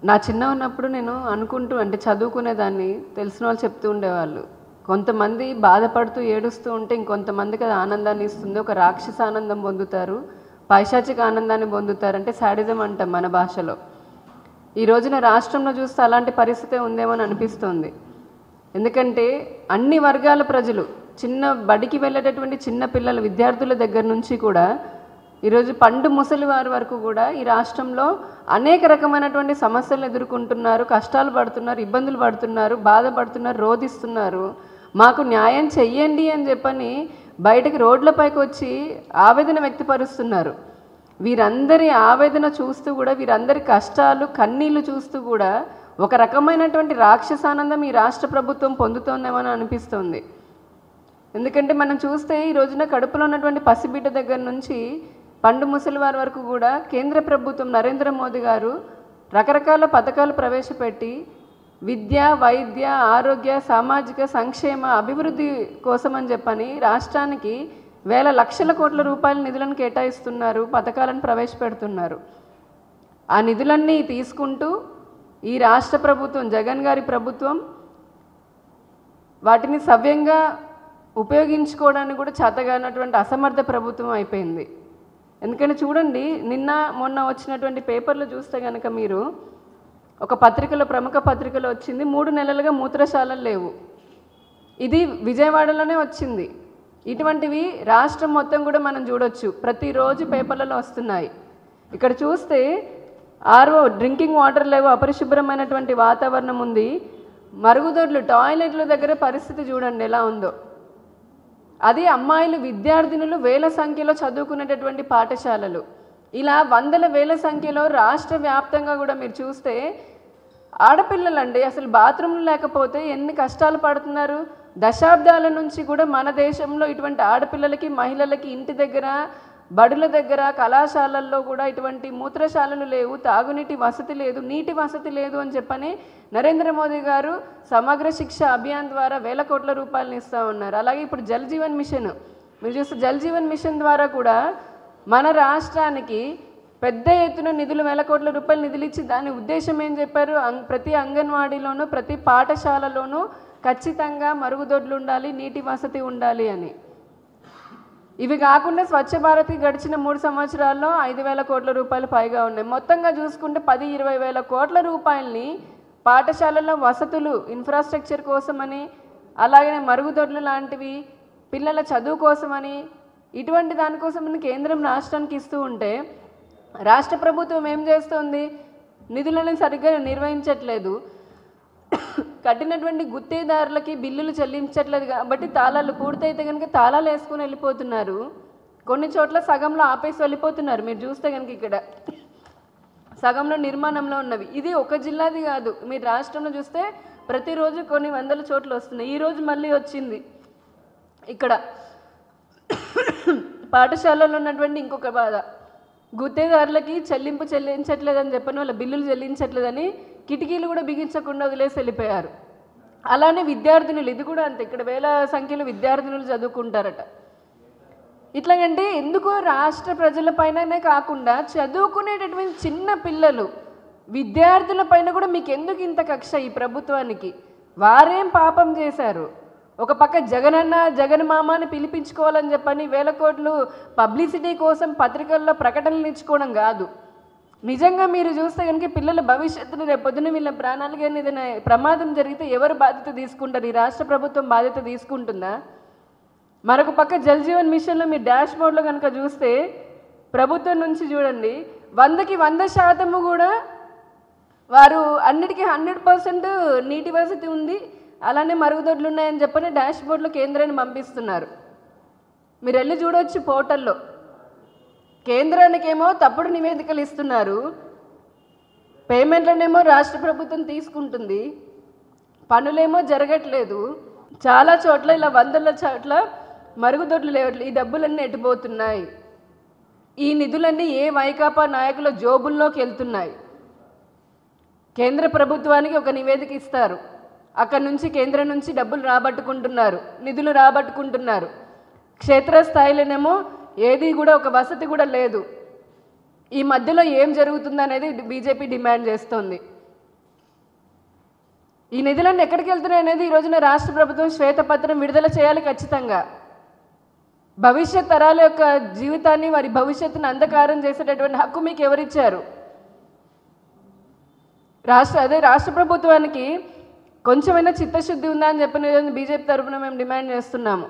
నా చిన్న ఉన్నప్పుడు నేను అనుకుంటూ అంటే చదువుకునేదాన్ని తెలిసిన వాళ్ళు చెప్తూ ఉండేవాళ్ళు కొంతమంది బాధపడుతూ ఏడుస్తూ ఉంటే ఇంకొంతమందికి అది ఆనందాన్ని ఇస్తుంది ఒక రాక్షస ఆనందం పొందుతారు పైశాచిక ఆనందాన్ని పొందుతారు అంటే శాడిజం అంటాం మన భాషలో ఈ రోజున రాష్ట్రంలో చూస్తే అలాంటి పరిస్థితే ఉందేమో అని అనిపిస్తోంది ఎందుకంటే అన్ని వర్గాల ప్రజలు చిన్న బడికి వెళ్ళేటటువంటి చిన్న పిల్లల విద్యార్థుల దగ్గర నుంచి కూడా ఈరోజు పండు ముసలి వారి వరకు కూడా ఈ రాష్ట్రంలో అనేక రకమైనటువంటి సమస్యలు ఎదుర్కొంటున్నారు కష్టాలు పడుతున్నారు ఇబ్బందులు పడుతున్నారు బాధపడుతున్నారు రోధిస్తున్నారు మాకు న్యాయం చెయ్యండి అని చెప్పని బయటకు రోడ్లపైకి వచ్చి ఆవేదన వ్యక్తపరుస్తున్నారు వీరందరి ఆవేదన చూస్తూ కూడా వీరందరి కష్టాలు కన్నీళ్లు చూస్తూ కూడా ఒక రకమైనటువంటి రాక్షసానందం ఈ రాష్ట్ర ప్రభుత్వం పొందుతోందేమని అనిపిస్తుంది ఎందుకంటే మనం చూస్తే ఈ రోజున కడుపులో ఉన్నటువంటి పసిబిడ్డ దగ్గర నుంచి పండు ముసలి వారి వరకు కూడా కేంద్ర ప్రభుత్వం నరేంద్ర మోదీ గారు రకరకాల పథకాలు ప్రవేశపెట్టి విద్య వైద్య ఆరోగ్య సామాజిక సంక్షేమ అభివృద్ధి కోసం అని చెప్పని రాష్ట్రానికి వేల లక్షల కోట్ల రూపాయల నిధులను కేటాయిస్తున్నారు పథకాలను ప్రవేశపెడుతున్నారు ఆ నిధులన్నీ తీసుకుంటూ ఈ రాష్ట్ర ప్రభుత్వం జగన్ గారి ప్రభుత్వం వాటిని సవ్యంగా ఉపయోగించుకోవడానికి కూడా చేతగానటువంటి అసమర్థ ప్రభుత్వం అయిపోయింది ఎందుకంటే చూడండి నిన్న మొన్న వచ్చినటువంటి పేపర్లు చూస్తే కనుక మీరు ఒక పత్రికలో ప్రముఖ పత్రికలో వచ్చింది మూడు నెలలుగా మూత్రశాలలు లేవు ఇది విజయవాడలోనే వచ్చింది ఇటువంటివి రాష్ట్రం మొత్తం కూడా మనం చూడొచ్చు ప్రతిరోజు పేపర్లలో వస్తున్నాయి ఇక్కడ చూస్తే ఆర్ఓ డ్రింకింగ్ వాటర్ లేవు అపరిశుభ్రమైనటువంటి వాతావరణం ఉంది మరుగుదొడ్లు టాయిలెట్ల దగ్గర పరిస్థితి చూడండి ఎలా ఉందో అది అమ్మాయిలు విద్యార్థినులు వేల సంఖ్యలో చదువుకునేటటువంటి పాఠశాలలు ఇలా వందల వేల సంఖ్యలో రాష్ట్ర వ్యాప్తంగా కూడా మీరు చూస్తే ఆడపిల్లలండి అసలు బాత్రూమ్లు లేకపోతే ఎన్ని కష్టాలు పడుతున్నారు దశాబ్దాల నుంచి కూడా మన దేశంలో ఇటువంటి ఆడపిల్లలకి మహిళలకి ఇంటి దగ్గర బడుల దగ్గర కళాశాలల్లో కూడా ఇటువంటి మూత్రశాలలు లేవు తాగునీటి వసతి లేదు నీటి వసతి లేదు అని చెప్పని నరేంద్ర మోదీ గారు సమగ్ర శిక్ష అభియాన్ ద్వారా వేల కోట్ల రూపాయలను ఇస్తూ ఉన్నారు అలాగే ఇప్పుడు జల్ జీవన్ మిషన్ మీరు చూస్తే జల్ జీవన్ మిషన్ ద్వారా కూడా మన రాష్ట్రానికి పెద్ద ఎత్తున నిధులు వేల కోట్ల రూపాయలు నిధులు ఇచ్చి దాని ఉద్దేశం ఏం చెప్పారు అంగ్- ప్రతి అంగన్వాడీలోనూ ప్రతి పాఠశాలలోనూ ఖచ్చితంగా మరుగుదొడ్లు ఉండాలి నీటి వసతి ఉండాలి అని ఇవి కాకుండా స్వచ్ఛ భారత్కి గడిచిన మూడు సంవత్సరాల్లో ఐదు వేల కోట్ల రూపాయలు పైగా ఉన్నాయి మొత్తంగా చూసుకుంటే పది ఇరవై వేల కోట్ల రూపాయలని పాఠశాలల్లో వసతులు ఇన్ఫ్రాస్ట్రక్చర్ కోసమని అలాగే మరుగుదొడ్లు లాంటివి పిల్లల చదువు కోసమని ఇటువంటి దానికోసమని కేంద్రం రాష్ట్రానికి ఇస్తూ ఉంటే రాష్ట్ర ప్రభుత్వం ఏం చేస్తుంది నిధులను సరిగ్గా నిర్వహించట్లేదు కట్టినటువంటి గుత్తేదారులకి బిల్లులు చెల్లించట్లేదు కాబట్టి తాళాలు పూర్తయితే కనుక తాళాలు వేసుకుని వెళ్ళిపోతున్నారు కొన్ని చోట్ల సగంలో ఆపేసి వెళ్ళిపోతున్నారు మీరు చూస్తే కనుక ఇక్కడ సగంలో నిర్మాణంలో ఉన్నవి ఇది ఒక జిల్లాది కాదు మీరు రాష్ట్రంలో చూస్తే ప్రతిరోజు కొన్ని వందల చోట్ల వస్తున్నాయి ఈ రోజు మళ్ళీ వచ్చింది ఇక్కడ పాఠశాలలో ఉన్నటువంటి ఇంకొక బాధ గుత్తేదారులకి చెల్లింపు చెల్లించట్లేదని చెప్పని వాళ్ళ బిల్లులు చెల్లించట్లేదని కిటికీలు కూడా బిగించకుండా వదిలేసి వెళ్ళిపోయారు అలానే విద్యార్థినులు ఇది కూడా అంతే ఇక్కడ వేల సంఖ్యలో విద్యార్థినులు చదువుకుంటారట ఇట్లాగంటే ఎందుకు రాష్ట్ర ప్రజలపైననే కాకుండా చదువుకునేటటువంటి చిన్న పిల్లలు విద్యార్థుల పైన కూడా మీకు ఎందుకు ఇంత కక్ష ఈ ప్రభుత్వానికి వారేం పాపం చేశారు ఒక పక్క జగనన్న జగన్ మామ అని పిలిపించుకోవాలని చెప్పని వేల కోట్లు పబ్లిసిటీ కోసం పత్రికల్లో ప్రకటనలు ఇచ్చుకోవడం కాదు నిజంగా మీరు చూస్తే కనుక పిల్లల భవిష్యత్తును రేపొద్దున వీళ్ళ ప్రాణాలకి కానీ ఏదైనా ప్రమాదం జరిగితే ఎవరు బాధ్యత తీసుకుంటారు ఈ రాష్ట్ర ప్రభుత్వం బాధ్యత తీసుకుంటుందా మరొక పక్క జల్ జీవన్ మిషన్లో మీ డాష్ బోర్డ్లో కనుక చూస్తే ప్రభుత్వం నుంచి చూడండి వందకి వంద శాతము కూడా వారు అన్నిటికీ హండ్రెడ్ పర్సెంట్ నీటి వసతి ఉంది అలానే మరుగుదొడ్లు ఉన్నాయని చెప్పని డాష్ బోర్డ్లో కేంద్రాన్ని పంపిస్తున్నారు మీరు వెళ్ళి చూడవచ్చు పోర్టల్లో కేంద్రానికేమో తప్పుడు నివేదికలు ఇస్తున్నారు పేమెంట్లనేమో రాష్ట్ర ప్రభుత్వం తీసుకుంటుంది పనులేమో జరగట్లేదు చాలా చోట్ల ఇలా వందల చోట్ల మరుగుదొడ్లు లేవట్లేదు ఈ డబ్బులన్నీ ఎటుపోతున్నాయి ఈ నిధులన్నీ ఏ వైకాపా నాయకుల జోబుల్లోకి వెళ్తున్నాయి కేంద్ర ప్రభుత్వానికి ఒక నివేదిక ఇస్తారు అక్కడి నుంచి కేంద్రం నుంచి డబ్బులు రాబట్టుకుంటున్నారు నిధులు రాబట్టుకుంటున్నారు క్షేత్రస్థాయిలోనేమో ఏది కూడా ఒక వసతి కూడా లేదు ఈ మధ్యలో ఏం జరుగుతుంది అనేది బీజేపీ డిమాండ్ చేస్తోంది ఈ నిధులన్నీ ఎక్కడికి వెళ్తున్నాయి అనేది ఈ రోజున రాష్ట్ర ప్రభుత్వం శ్వేతపత్రం విడుదల చేయాలి ఖచ్చితంగా భవిష్యత్ తరాల యొక్క జీవితాన్ని వారి భవిష్యత్తును అంధకారం చేసేటటువంటి హక్కు మీకు ఎవరిచ్చారు రాష్ట్ర అదే రాష్ట్ర ప్రభుత్వానికి కొంచెమైనా చిత్తశుద్ధి ఉందా అని చెప్పిన బీజేపీ తరఫున మేము డిమాండ్ చేస్తున్నాము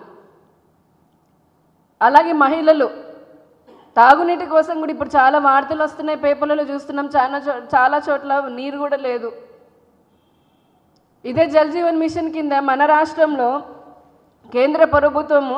అలాగే మహిళలు తాగునీటి కోసం కూడా ఇప్పుడు చాలా వార్తలు వస్తున్నాయి పేపర్లలో చూస్తున్నాం చాలా చో చాలా చోట్ల నీరు కూడా లేదు ఇదే జల్ జీవన్ మిషన్ కింద మన రాష్ట్రంలో కేంద్ర ప్రభుత్వము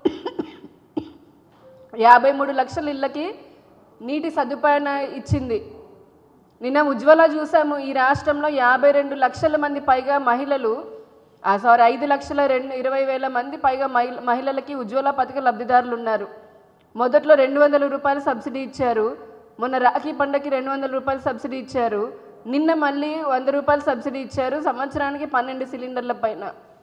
యాభై మూడు లక్షల ఇళ్ళకి నీటి సదుపాయాన్ని ఇచ్చింది నిన్న ఉజ్వల చూసాము ఈ రాష్ట్రంలో యాభై రెండు లక్షల మంది పైగా మహిళలు ఆ సారీ ఐదు లక్షల రెండు ఇరవై వేల మంది పైగా మహిళ మహిళలకి ఉజ్వల పథక లబ్ధిదారులు ఉన్నారు మొదట్లో రెండు వందల రూపాయలు సబ్సిడీ ఇచ్చారు మొన్న రాఖీ పండగకి రెండు వందల రూపాయలు సబ్సిడీ ఇచ్చారు నిన్న మళ్ళీ వంద రూపాయలు సబ్సిడీ ఇచ్చారు సంవత్సరానికి పన్నెండు సిలిండర్ల పైన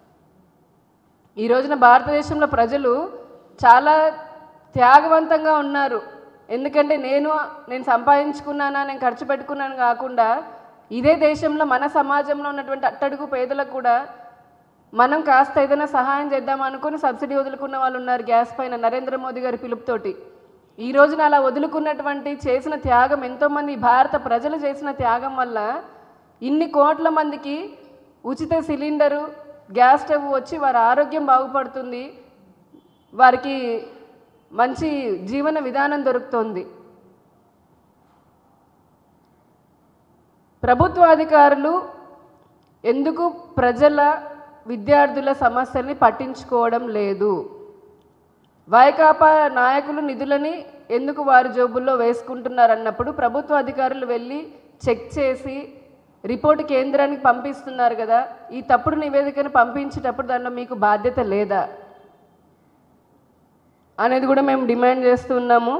ఈ రోజున భారతదేశంలో ప్రజలు చాలా త్యాగవంతంగా ఉన్నారు ఎందుకంటే నేను నేను సంపాదించుకున్నానా నేను ఖర్చు పెట్టుకున్నాను కాకుండా ఇదే దేశంలో మన సమాజంలో ఉన్నటువంటి అట్టడుగు పేదలకు కూడా మనం కాస్త ఏదైనా సహాయం చేద్దాం అనుకుని సబ్సిడీ వదులుకున్న వాళ్ళు ఉన్నారు గ్యాస్ పైన నరేంద్ర మోదీ గారి పిలుపుతోటి ఈ రోజున అలా వదులుకున్నటువంటి చేసిన త్యాగం ఎంతోమంది భారత ప్రజలు చేసిన త్యాగం వల్ల ఇన్ని కోట్ల మందికి ఉచిత సిలిండరు గ్యాస్ స్టవ్ వచ్చి వారి ఆరోగ్యం బాగుపడుతుంది వారికి మంచి జీవన విధానం దొరుకుతోంది ప్రభుత్వ అధికారులు ఎందుకు ప్రజల విద్యార్థుల సమస్యల్ని పట్టించుకోవడం లేదు వైకాపా నాయకులు నిధులని ఎందుకు వారి జోబుల్లో వేసుకుంటున్నారు అన్నప్పుడు ప్రభుత్వ అధికారులు వెళ్ళి చెక్ చేసి రిపోర్ట్ కేంద్రానికి పంపిస్తున్నారు కదా ఈ తప్పుడు నివేదికను పంపించేటప్పుడు దానిలో మీకు బాధ్యత లేదా అనేది కూడా మేము డిమాండ్ చేస్తున్నాము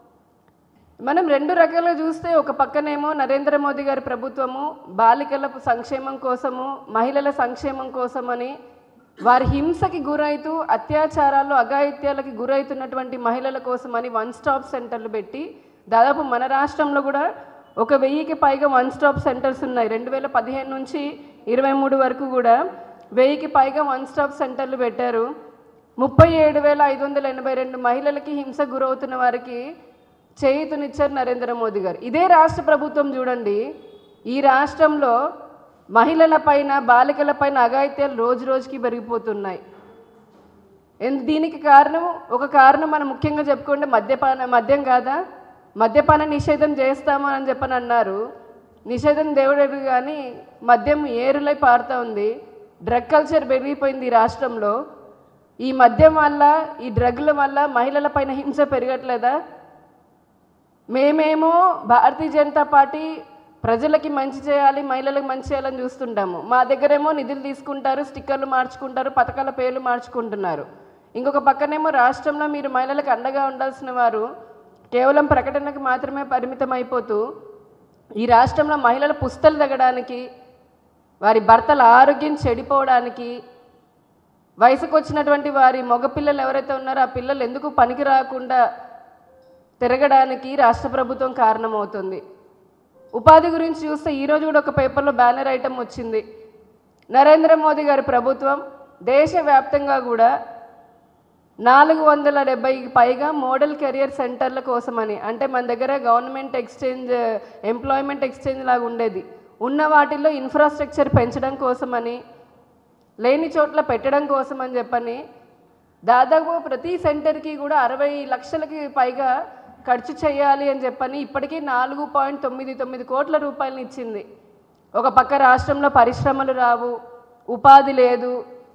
మనం రెండు రకాలుగా చూస్తే ఒక పక్కనేమో నరేంద్ర మోదీ గారి ప్రభుత్వము బాలికల సంక్షేమం కోసము మహిళల సంక్షేమం కోసమని వారి హింసకి గురైతూ అత్యాచారాలు అఘాయిత్యాలకి గురవుతున్నటువంటి మహిళల కోసమని వన్ స్టాప్ సెంటర్లు పెట్టి దాదాపు మన రాష్ట్రంలో కూడా ఒక వెయ్యికి పైగా వన్ స్టాప్ సెంటర్స్ ఉన్నాయి రెండు వేల పదిహేను నుంచి ఇరవై మూడు వరకు కూడా వెయ్యికి పైగా వన్ స్టాప్ సెంటర్లు పెట్టారు ముప్పై ఏడు వేల ఐదు వందల ఎనభై రెండు మహిళలకి హింస గురవుతున్న వారికి చేయుతునిచ్చారు నరేంద్ర మోదీ గారు ఇదే రాష్ట్ర ప్రభుత్వం చూడండి ఈ రాష్ట్రంలో మహిళల పైన బాలికల పైన అఘాయిత్యాలు రోజు రోజుకి పెరిగిపోతున్నాయి ఎందు దీనికి కారణం ఒక కారణం మనం ముఖ్యంగా చెప్పుకుంటే మద్యపాన మద్యం కాదా మద్యపాన నిషేధం చేస్తాము అని చెప్పని అన్నారు నిషేధం దేవుడు కానీ మద్యం ఏరులై పారుతూ ఉంది డ్రగ్ కల్చర్ పెరిగిపోయింది ఈ రాష్ట్రంలో ఈ మద్యం వల్ల ఈ డ్రగ్ల వల్ల మహిళల పైన హింస పెరగట్లేదా మేమేమో భారతీయ జనతా పార్టీ ప్రజలకి మంచి చేయాలి మహిళలకు మంచి చేయాలని చూస్తుంటాము మా దగ్గరేమో నిధులు తీసుకుంటారు స్టిక్కర్లు మార్చుకుంటారు పథకాల పేర్లు మార్చుకుంటున్నారు ఇంకొక పక్కనేమో రాష్ట్రంలో మీరు మహిళలకు అండగా ఉండాల్సిన వారు కేవలం ప్రకటనకు మాత్రమే పరిమితం అయిపోతూ ఈ రాష్ట్రంలో మహిళల పుస్తలు తగ్గడానికి వారి భర్తల ఆరోగ్యం చెడిపోవడానికి వయసుకు వచ్చినటువంటి వారి మగపిల్లలు ఎవరైతే ఉన్నారో ఆ పిల్లలు ఎందుకు పనికి రాకుండా తిరగడానికి రాష్ట్ర ప్రభుత్వం కారణమవుతుంది ఉపాధి గురించి చూస్తే ఈరోజు కూడా ఒక పేపర్లో బ్యానర్ ఐటమ్ వచ్చింది నరేంద్ర మోదీ గారి ప్రభుత్వం దేశవ్యాప్తంగా కూడా నాలుగు వందల డెబ్బైకి పైగా మోడల్ కెరియర్ సెంటర్ల కోసమని అంటే మన దగ్గర గవర్నమెంట్ ఎక్స్చేంజ్ ఎంప్లాయ్మెంట్ ఎక్స్చేంజ్ లాగా ఉండేది ఉన్న వాటిల్లో ఇన్ఫ్రాస్ట్రక్చర్ పెంచడం కోసమని లేని చోట్ల పెట్టడం కోసం అని చెప్పని దాదాపు ప్రతి సెంటర్కి కూడా అరవై లక్షలకి పైగా ఖర్చు చేయాలి అని చెప్పని ఇప్పటికీ నాలుగు పాయింట్ తొమ్మిది తొమ్మిది కోట్ల రూపాయలను ఇచ్చింది ఒక పక్క రాష్ట్రంలో పరిశ్రమలు రావు ఉపాధి లేదు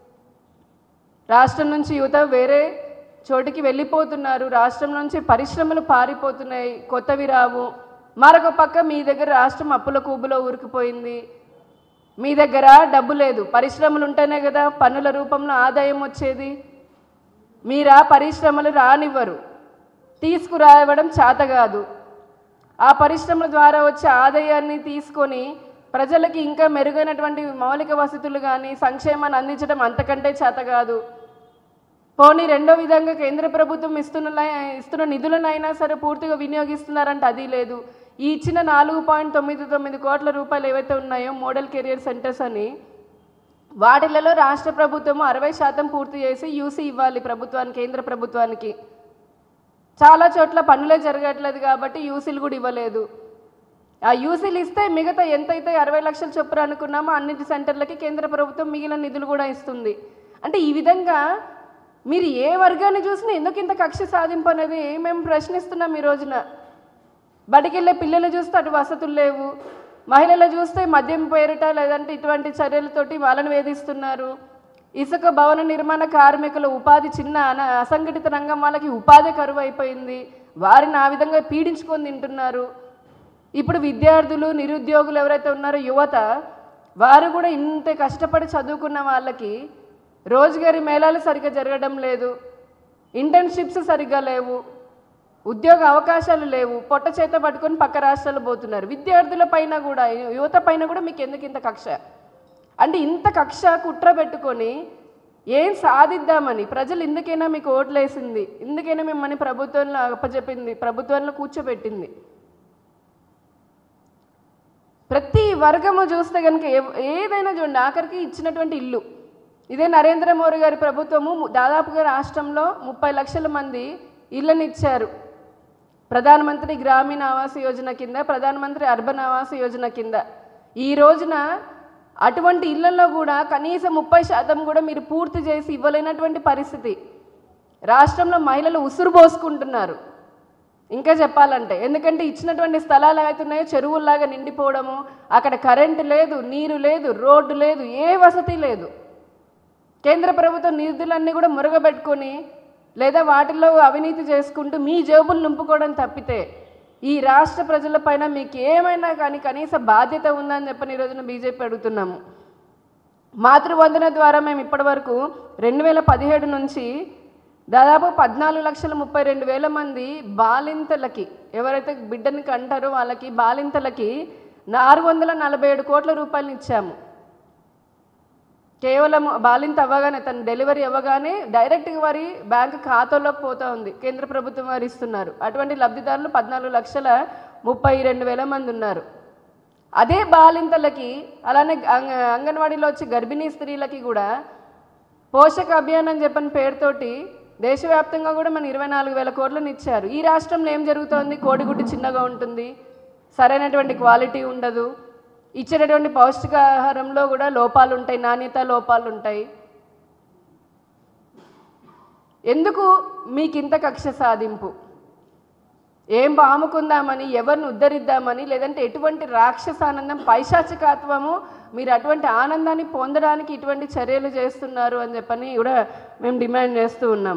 రాష్ట్రం నుంచి యువత వేరే చోటికి వెళ్ళిపోతున్నారు రాష్ట్రం నుంచి పరిశ్రమలు పారిపోతున్నాయి కొత్తవి రావు మరొక పక్క మీ దగ్గర రాష్ట్రం అప్పుల కూబులో ఊరుకుపోయింది మీ దగ్గర డబ్బు లేదు పరిశ్రమలు ఉంటేనే కదా పన్నుల రూపంలో ఆదాయం వచ్చేది మీరా పరిశ్రమలు రానివ్వరు తీసుకురావడం చేత కాదు ఆ పరిశ్రమల ద్వారా వచ్చే ఆదాయాన్ని తీసుకొని ప్రజలకి ఇంకా మెరుగైనటువంటి మౌలిక వసతులు కానీ సంక్షేమాన్ని అందించడం అంతకంటే చేత కాదు పోనీ రెండో విధంగా కేంద్ర ప్రభుత్వం ఇస్తున్న ఇస్తున్న నిధులనైనా సరే పూర్తిగా వినియోగిస్తున్నారంటే అది లేదు ఈ ఇచ్చిన నాలుగు పాయింట్ తొమ్మిది తొమ్మిది కోట్ల రూపాయలు ఏవైతే ఉన్నాయో మోడల్ కెరియర్ సెంటర్స్ అని వాటిలలో రాష్ట్ర ప్రభుత్వం అరవై శాతం పూర్తి చేసి యూసీ ఇవ్వాలి ప్రభుత్వానికి కేంద్ర ప్రభుత్వానికి చాలా చోట్ల పనులే జరగట్లేదు కాబట్టి యూసీలు కూడా ఇవ్వలేదు ఆ యూసీలు ఇస్తే మిగతా ఎంతైతే అరవై లక్షల చొప్పున అనుకున్నామో అన్నింటి సెంటర్లకి కేంద్ర ప్రభుత్వం మిగిలిన నిధులు కూడా ఇస్తుంది అంటే ఈ విధంగా మీరు ఏ వర్గాన్ని చూసినా ఎందుకు ఇంత కక్ష సాధింపు అనేది మేము ప్రశ్నిస్తున్నాం ఈ రోజున బడికెళ్ళే పిల్లలు చూస్తే అటు వసతులు లేవు మహిళలు చూస్తే మద్యం పేరిట లేదంటే ఇటువంటి చర్యలతోటి వాళ్ళని వేధిస్తున్నారు ఇసుక భవన నిర్మాణ కార్మికుల ఉపాధి చిన్న అన అసంఘటిత రంగం వాళ్ళకి ఉపాధి కరువు అయిపోయింది వారిని ఆ విధంగా పీడించుకొని తింటున్నారు ఇప్పుడు విద్యార్థులు నిరుద్యోగులు ఎవరైతే ఉన్నారో యువత వారు కూడా ఇంత కష్టపడి చదువుకున్న వాళ్ళకి రోజుగారి మేళాలు సరిగ్గా జరగడం లేదు ఇంటర్న్షిప్స్ సరిగ్గా లేవు ఉద్యోగ అవకాశాలు లేవు పొట్ట చేత పట్టుకొని పక్క రాష్ట్రాలు పోతున్నారు విద్యార్థుల పైన కూడా యువత పైన కూడా మీకు ఎందుకు ఇంత కక్ష అంటే ఇంత కక్ష కుట్ర పెట్టుకొని ఏం సాధిద్దామని ప్రజలు ఇందుకైనా మీకు ఓట్లేసింది ఇందుకైనా మిమ్మల్ని ప్రభుత్వంలో అప్పచెప్పింది ప్రభుత్వంలో కూర్చోబెట్టింది ప్రతి వర్గము చూస్తే కనుక ఎవ్- ఏదైనా చూడండి ఆఖరికి ఇచ్చినటువంటి ఇల్లు ఇదే నరేంద్ర మోడీ గారి ప్రభుత్వము ము- దాదాపుగా రాష్ట్రంలో ముప్పై లక్షల మంది ఇళ్ళని ఇచ్చారు ప్రధానమంత్రి గ్రామీణ ఆవాస్ యోజన కింద ప్రధానమంత్రి అర్బన్ ఆవాస్ యోజన కింద ఈ రోజున అటువంటి ఇళ్లలో కూడా కనీసం ముప్పై శాతం కూడా మీరు పూర్తి చేసి ఇవ్వలేనటువంటి పరిస్థితి రాష్ట్రంలో మహిళలు ఉసురు పోసుకుంటున్నారు ఇంకా చెప్పాలంటే ఎందుకంటే ఇచ్చినటువంటి స్థలాలు అవుతున్నాయో చెరువుల్లాగా నిండిపోవడము అక్కడ కరెంటు లేదు నీరు లేదు రోడ్డు లేదు ఏ వసతి లేదు కేంద్ర ప్రభుత్వం నిధులన్నీ కూడా మురగబెట్టుకొని లేదా వాటిల్లో అవినీతి చేసుకుంటూ మీ జేబులు నింపుకోవడం తప్పితే ఈ రాష్ట్ర ప్రజలపైన మీకు ఏమైనా కానీ కనీస బాధ్యత ఉందని చెప్పని ఈ రోజున బీజేపీ అడుగుతున్నాము మాతృవందన ద్వారా మేము ఇప్పటివరకు రెండు వేల పదిహేడు నుంచి దాదాపు పద్నాలుగు లక్షల ముప్పై రెండు వేల మంది బాలింతలకి ఎవరైతే బిడ్డని కంటారో వాళ్ళకి బాలింతలకి నాలుగు వందల నలభై ఏడు కోట్ల రూపాయలు ఇచ్చాము కేవలం బాలింత అవ్వగానే తన డెలివరీ అవ్వగానే డైరెక్ట్గా వారి బ్యాంక్ ఖాతాలోకి పోతా ఉంది కేంద్ర ప్రభుత్వం వారు ఇస్తున్నారు అటువంటి లబ్ధిదారులు పద్నాలుగు లక్షల ముప్పై రెండు వేల మంది ఉన్నారు అదే బాలింతలకి అలానే అంగ అంగన్వాడీలో వచ్చే గర్భిణీ స్త్రీలకి కూడా పోషక అభియాన్ అని చెప్పని పేరుతోటి దేశవ్యాప్తంగా కూడా మన ఇరవై నాలుగు వేల కోట్లను ఇచ్చారు ఈ రాష్ట్రంలో ఏం జరుగుతోంది కోడిగుడ్డు చిన్నగా ఉంటుంది సరైనటువంటి క్వాలిటీ ఉండదు ఇచ్చేటటువంటి పౌష్టికాహారంలో కూడా లోపాలు ఉంటాయి నాణ్యత లోపాలు ఉంటాయి ఎందుకు మీకు ఇంత కక్ష సాధింపు ఏం బాముకుందామని ఎవరిని ఉద్ధరిద్దామని లేదంటే ఎటువంటి రాక్షసానందం పైశాచికత్వము మీరు అటువంటి ఆనందాన్ని పొందడానికి ఇటువంటి చర్యలు చేస్తున్నారు అని చెప్పని కూడా మేము డిమాండ్ చేస్తూ ఉన్నాం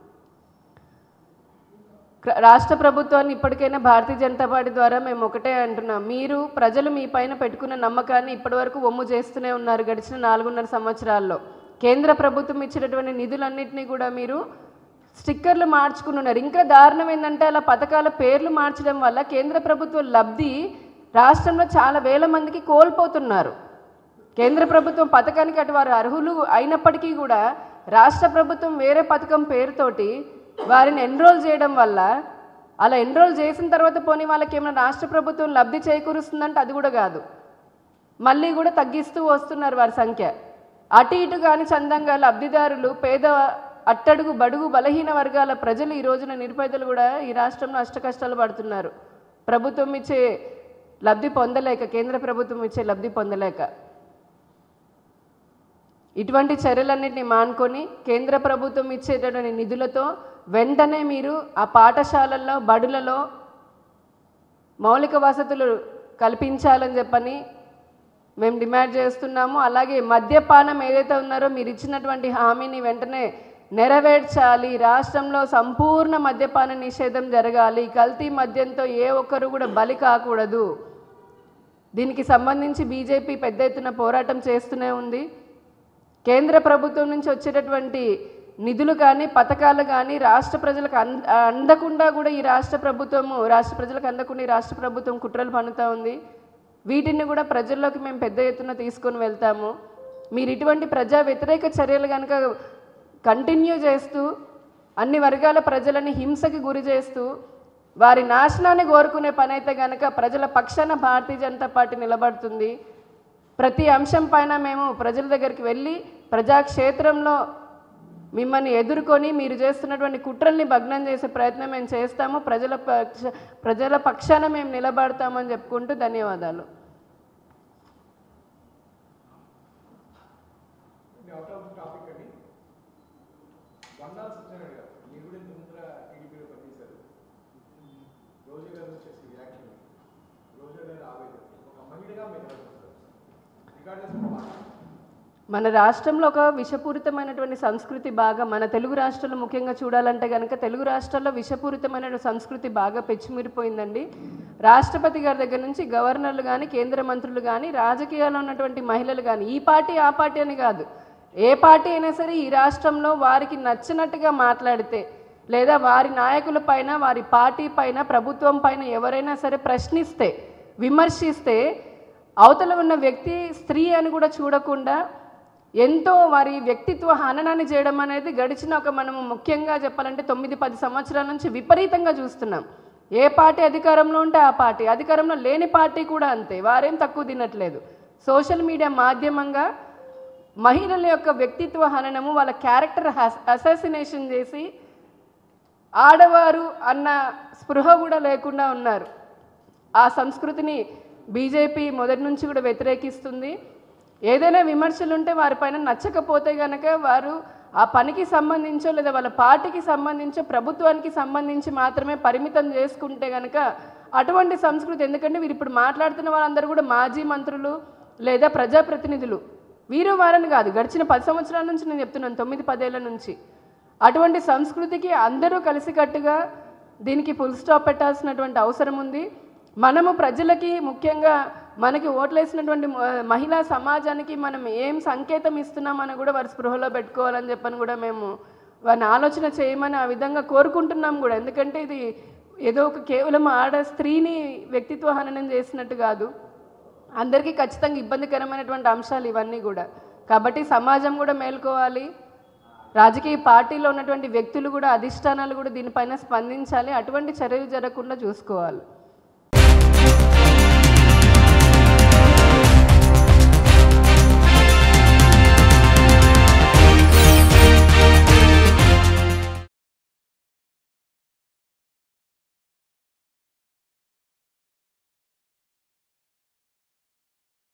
క్ర- రాష్ట్ర ప్రభుత్వాన్ని ఇప్పటికైనా భారతీయ జనతా పార్టీ ద్వారా మేము ఒకటే అంటున్నాం మీరు ప్రజలు మీ పైన పెట్టుకున్న నమ్మకాన్ని ఇప్పటివరకు ఒమ్ము చేస్తూనే ఉన్నారు గడిచిన నాలుగున్నర సంవత్సరాల్లో కేంద్ర ప్రభుత్వం ఇచ్చినటువంటి నిధులన్నింటినీ కూడా మీరు స్టిక్కర్లు మార్చుకుని ఉన్నారు ఇంకా దారుణం ఏంటంటే అలా పథకాల పేర్లు మార్చడం వల్ల కేంద్ర ప్రభుత్వ లబ్ధి రాష్ట్రంలో చాలా వేల మందికి కోల్పోతున్నారు కేంద్ర ప్రభుత్వం పథకానికి అటు వారు అర్హులు అయినప్పటికీ కూడా రాష్ట్ర ప్రభుత్వం వేరే పథకం పేరుతోటి వారిని ఎన్రోల్ చేయడం వల్ల అలా ఎన్రోల్ చేసిన తర్వాత పోనీ వాళ్ళకి ఏమైనా రాష్ట్ర ప్రభుత్వం లబ్ధి చేకూరుస్తుందంటే అది కూడా కాదు మళ్ళీ కూడా తగ్గిస్తూ వస్తున్నారు వారి సంఖ్య అటు ఇటు కాని చందంగా లబ్ధిదారులు పేద అట్టడుగు బడుగు బలహీన వర్గాల ప్రజలు ఈ రోజున నిరుపేదలు కూడా ఈ రాష్ట్రంలో అష్ట కష్టాలు పడుతున్నారు ప్రభుత్వం ఇచ్చే లబ్ధి పొందలేక కేంద్ర ప్రభుత్వం ఇచ్చే లబ్ధి పొందలేక ఇటువంటి చర్యలన్నింటినీ మానుకొని కేంద్ర ప్రభుత్వం ఇచ్చేటటువంటి నిధులతో వెంటనే మీరు ఆ పాఠశాలల్లో బడులలో మౌలిక వసతులు కల్పించాలని చెప్పని మేము డిమాండ్ చేస్తున్నాము అలాగే మద్యపానం ఏదైతే ఉన్నారో మీరు ఇచ్చినటువంటి హామీని వెంటనే నెరవేర్చాలి రాష్ట్రంలో సంపూర్ణ మద్యపాన నిషేధం జరగాలి కల్తీ మద్యంతో ఏ ఒక్కరు కూడా బలి కాకూడదు దీనికి సంబంధించి బీజేపీ పెద్ద ఎత్తున పోరాటం చేస్తూనే ఉంది కేంద్ర ప్రభుత్వం నుంచి వచ్చేటటువంటి నిధులు కానీ పథకాలు కానీ రాష్ట్ర ప్రజలకు అంద అందకుండా కూడా ఈ రాష్ట్ర ప్రభుత్వము రాష్ట్ర ప్రజలకు అందకుండా ఈ రాష్ట్ర ప్రభుత్వం కుట్రలు పన్నుతూ ఉంది వీటిని కూడా ప్రజల్లోకి మేము పెద్ద ఎత్తున తీసుకొని వెళ్తాము మీరు ఇటువంటి ప్రజా వ్యతిరేక చర్యలు కనుక కంటిన్యూ చేస్తూ అన్ని వర్గాల ప్రజలని హింసకి గురి చేస్తూ వారి నాశనాన్ని కోరుకునే పని అయితే కనుక ప్రజల పక్షాన భారతీయ జనతా పార్టీ నిలబడుతుంది ప్రతి అంశం పైన మేము ప్రజల దగ్గరికి వెళ్ళి ప్రజాక్షేత్రంలో మిమ్మల్ని ఎదుర్కొని మీరు చేస్తున్నటువంటి కుట్రల్ని భగ్నం చేసే ప్రయత్నం మేము చేస్తాము ప్రజల పక్ష ప్రజల పక్షాన మేము నిలబడతామని చెప్పుకుంటూ ధన్యవాదాలు అవుట్ ఆఫ్ టాపిక్ అని వన్నాల్ సత్యనారాయణ గారు మీరు కూడా ఇంత ముందర టీడీపీలో పనిచేశారు రోజా గారు వచ్చేసి రియాక్షన్ రోజా గారు ఆవేదన ఒక మహిళగా మీరు ఎలా చూస్తారు రిగార్డ్లెస్ ఆఫ్ పార్టీ మన రాష్ట్రంలో ఒక విషపూరితమైనటువంటి సంస్కృతి బాగా మన తెలుగు రాష్ట్రాల్లో ముఖ్యంగా చూడాలంటే కనుక తెలుగు రాష్ట్రాల్లో విషపూరితమైన సంస్కృతి బాగా పెచ్చిమిరిపోయిందండి రాష్ట్రపతి గారి దగ్గర నుంచి గవర్నర్లు కానీ కేంద్ర మంత్రులు కానీ రాజకీయాల్లో ఉన్నటువంటి మహిళలు కానీ ఈ పార్టీ ఆ పార్టీ అని కాదు ఏ పార్టీ అయినా సరే ఈ రాష్ట్రంలో వారికి నచ్చినట్టుగా మాట్లాడితే లేదా వారి నాయకుల పైన వారి పార్టీ పైన ప్రభుత్వం పైన ఎవరైనా సరే ప్రశ్నిస్తే విమర్శిస్తే అవతల ఉన్న వ్యక్తి స్త్రీ అని కూడా చూడకుండా ఎంతో వారి వ్యక్తిత్వ హననాన్ని చేయడం అనేది గడిచిన ఒక మనము ముఖ్యంగా చెప్పాలంటే తొమ్మిది పది సంవత్సరాల నుంచి విపరీతంగా చూస్తున్నాం ఏ పార్టీ అధికారంలో ఉంటే ఆ పార్టీ అధికారంలో లేని పార్టీ కూడా అంతే వారేం తక్కువ తినట్లేదు సోషల్ మీడియా మాధ్యమంగా మహిళల యొక్క వ్యక్తిత్వ హననము వాళ్ళ క్యారెక్టర్ అసాసినేషన్ చేసి ఆడవారు అన్న స్పృహ కూడా లేకుండా ఉన్నారు ఆ సంస్కృతిని బీజేపీ మొదటి నుంచి కూడా వ్యతిరేకిస్తుంది ఏదైనా విమర్శలు ఉంటే వారిపైన నచ్చకపోతే గనక వారు ఆ పనికి సంబంధించో లేదా వాళ్ళ పార్టీకి సంబంధించో ప్రభుత్వానికి సంబంధించి మాత్రమే పరిమితం చేసుకుంటే గనక అటువంటి సంస్కృతి ఎందుకంటే వీరు ఇప్పుడు మాట్లాడుతున్న వాళ్ళందరూ కూడా మాజీ మంత్రులు లేదా ప్రజాప్రతినిధులు వీరు వారని కాదు గడిచిన పది సంవత్సరాల నుంచి నేను చెప్తున్నాను తొమ్మిది పదేళ్ల నుంచి అటువంటి సంస్కృతికి అందరూ కలిసికట్టుగా దీనికి ఫుల్ స్టాప్ పెట్టాల్సినటువంటి అవసరం ఉంది మనము ప్రజలకి ముఖ్యంగా మనకి ఓట్లేసినటువంటి మ- మహిళా సమాజానికి మనం ఏం సంకేతం ఇస్తున్నామని కూడా వారి స్పృహలో పెట్టుకోవాలని చెప్పని కూడా మేము వారిని ఆలోచన చేయమని ఆ విధంగా కోరుకుంటున్నాం కూడా ఎందుకంటే ఇది ఏదో ఒక కేవలం ఆడ స్త్రీని వ్యక్తిత్వ హననం చేసినట్టు కాదు అందరికీ ఖచ్చితంగా ఇబ్బందికరమైనటువంటి అంశాలు ఇవన్నీ కూడా కాబట్టి సమాజం కూడా మేల్కోవాలి రాజకీయ పార్టీలో ఉన్నటువంటి వ్యక్తులు కూడా అధిష్టానాలు కూడా దీనిపైన స్పందించాలి అటువంటి చర్యలు జరగకుండా చూసుకోవాలి